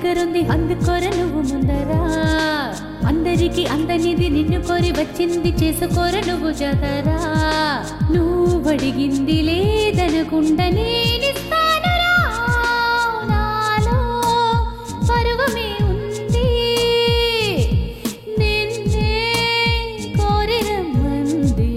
దగ్గరుంది అందుకోర నువ్వు ముందరా అందరికి అందనిది నిన్ను కోరి వచ్చింది చేసుకోర నువ్వు జతరా నువ్వు అడిగింది లేదనకుండా నేనిస్తానురా నాలో పరువమే ఉంది నిన్నే కోరి రమ్మంది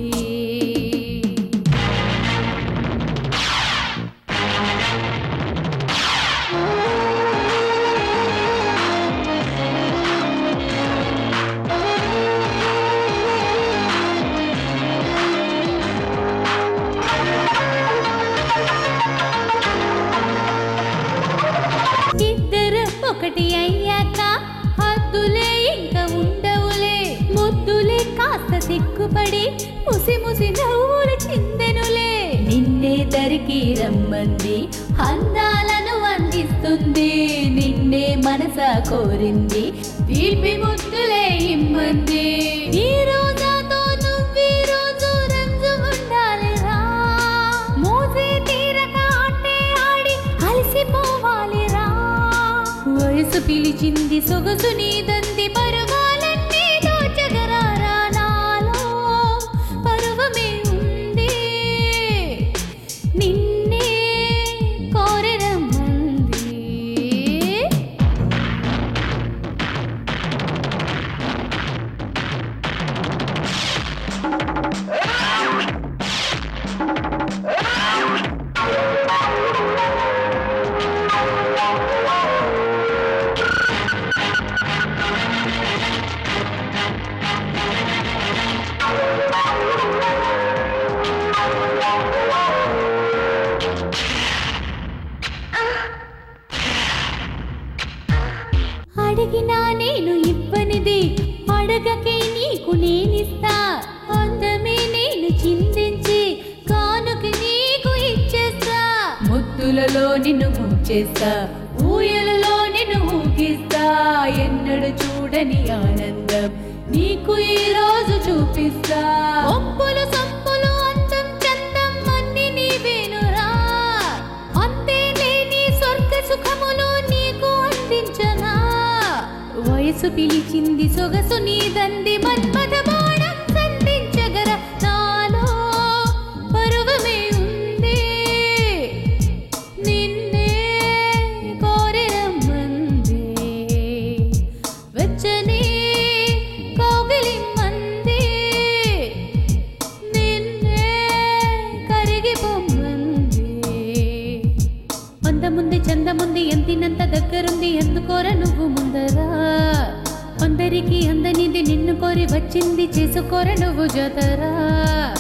ఇద్దరు ఒకటి అయ్యాక హద్దులే ఇంకా ఉండవులే ముద్దులే కాస్త సిగ్గుపడి ముసి ముసి నవ్వులు చిందెనులే నిన్నే తరికి రమ్మంది అందాలను అందిస్తుంది నిన్నే మనస కోరింది తీపి ముద్దులే ఇమ్మంది ఈ రోజాతో నువ్వీ రోజు రంజు ఉండాలిరా మోసే తీరక ఆటే ఆడి అలసిపోవాలిరా వయసు పిలిచింది సొగసు నీదంది పరువాలన్నీ దోచగరారా నాలో పరువమే ఉంది నిన్నే కోరరమ్మంది అడిగినా నేను ఇవ్వనిది అడగకే నీకు నేనిస్తా అందమే నేను చిందించి కానుక నీకు ఇచ్చేస్తా ముద్దులలో నిన్ను ముంచేస్తా ఊయలలో నిన్ను ఊగిస్తా ఎన్నడు చూడని ఆనందం నీకు ఈ రోజు చూపిస్తా ఒప్పులు సంపులు అందం చందం అన్ని నీవేనురా అంతే లేని స్వర్గ సుఖములు నీకు అందించనా వయసు పిలిచింది సొగసు నీదంది మన్మథ బాణం సంధించగర నాలో పరువమే ఉంది నిన్నే కోరి రమ్మంది వెచ్చని కౌగిలిమ్మంది నిన్నే కరిగిపోమ్మంది అందముంది చందముంది ఎంతినంత దగ్గరుంది ఎందుకోర నువ్వు ముందరా అందరికి అందనిది నిన్ను కోరి వచ్చింది చేసుకోర నువ్వు జతరా